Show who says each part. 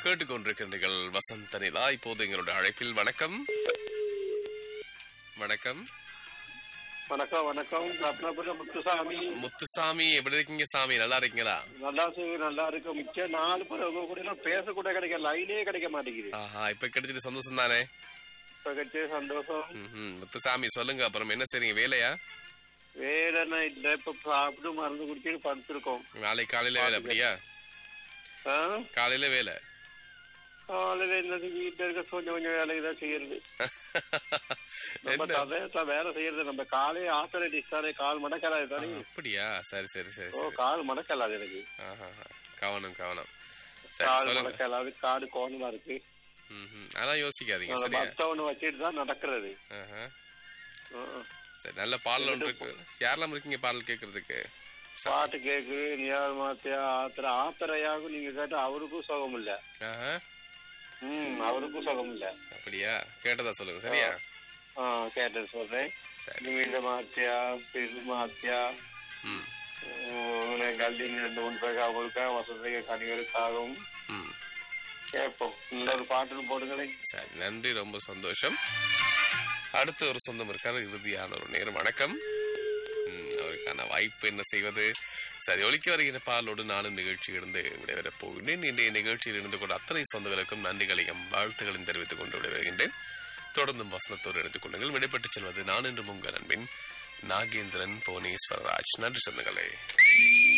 Speaker 1: கேட்டுக்கொண்டிருக்கின்றீர்கள் வசந்த நிலா இப்போது எங்களுடைய அழைப்பில் வணக்கம் வணக்கம்
Speaker 2: வணக்கம் வணக்கம் ரத்னபுரம் முத்துசாமி
Speaker 1: முத்துசாமி எப்படி இருக்கீங்க சாமி நல்லா இருக்கீங்களா
Speaker 2: நல்லா செய்ய நல்லா இருக்கு மிச்ச நாலு பேர் உங்க கூட எல்லாம் பேச கூட கிடைக்க லைனே கிடைக்க மாட்டேங்குது
Speaker 1: ஆஹா இப்ப கிடைச்சிட்டு சந்தோஷம் தானே
Speaker 2: இப்ப கிடைச்ச சந்தோஷம்
Speaker 1: ம்ஹும். முத்துசாமி சொல்லுங்க அப்புறம் என்ன செய்றீங்க வேலையா
Speaker 2: வேலைன்னா இல்ல இப்ப சாப்பிட்டு மருந்து குடிச்சிட்டு படுத்திருக்கோம்
Speaker 1: நாளைக்கு காலையில வேலை அப்படியா
Speaker 2: ஆ?
Speaker 1: காலையில வேலை
Speaker 2: காலையில என்னது வீட்டுல இருக்க கொஞ்சம் கொஞ்சம் வேலைக்கு தான் செய்யறது நம்ம
Speaker 1: என்ன
Speaker 2: சதயத்தை வேலை செய்யறது நம்ம காலே ஆத்தரைட்டிஸ் தானே கால் மடக்கலாது தானே
Speaker 1: அப்படியா சரி சரி சரி
Speaker 2: ஓ
Speaker 1: சரி
Speaker 2: கால் மடக்கலாது எனக்கு
Speaker 1: ஆஹா கவனம் கவனம் சரி
Speaker 2: கால்
Speaker 1: சொல்லுங்க
Speaker 2: மடக்கலாது காடு கோணமா இருக்கு
Speaker 1: ம்ஹும். அதெல்லாம் யோசிக்காதீங்க
Speaker 2: அந்த
Speaker 1: சரியா
Speaker 2: பத்த ஒண்ணு வச்சுட்டு தான் நடக்கிறது
Speaker 1: ஆஹா.
Speaker 2: ஆ.
Speaker 1: சரி நல்ல பாடல் ஒன்று இருக்கு யாரெல்லாம் இருக்கீங்க பாடல் கேட்கறதுக்கு
Speaker 2: பாட்டு கேக்கு நியார் மாத்தியா ஆத்திர ஆத்திரையாகும் நீங்க கேட்டா அவருக்கும் சுகம் இல்ல
Speaker 1: ஆஹா.
Speaker 2: ம் அவருக்கும் சுகம் இல்ல
Speaker 1: அப்படியா கேட்டதா சொல்லுங்க சரியா
Speaker 2: ஆ கேட்டது சொல்றேன்
Speaker 1: சரி
Speaker 2: நிமிட மாத்தியா பெரு மாத்தியா
Speaker 1: ம்
Speaker 2: கல்வி ரெண்டு மூணு பேருக்கு அவங்களுக்கு வசதிக கனிகளுக்காகவும்
Speaker 1: ம்
Speaker 2: கேட்போம் இன்னொரு பாட்டுன்னு போடுங்களேன்
Speaker 1: சரி நன்றி ரொம்ப சந்தோஷம் அடுத்து ஒரு சொந்தம் இருக்காரு இறுதியான ஒரு நேரம் வணக்கம் ம், அவருக்கான வாய்ப்பு என்ன செய்வது சரி ஒலிக்க வருகிற பாலோடு நானும் நிகழ்ச்சி இருந்து விடைபெறப் போகின்றேன் இன்றைய நிகழ்ச்சியில் இருந்து கொண்ட அத்தனை சொந்தங்களுக்கும் நன்றிகளையும் வாழ்த்துக்களையும் தெரிவித்துக் கொண்டு விடைபெறுகின்றேன் தொடர்ந்தும் வசனத்தோடு எடுத்துக் கொள்ளுங்கள் விடைபெற்றுச் செல்வது நான் என்று உங்கள் அன்பின் நாகேந்திரன் புவனேஸ்வரராஜ் நன்றி சொந்தங்களே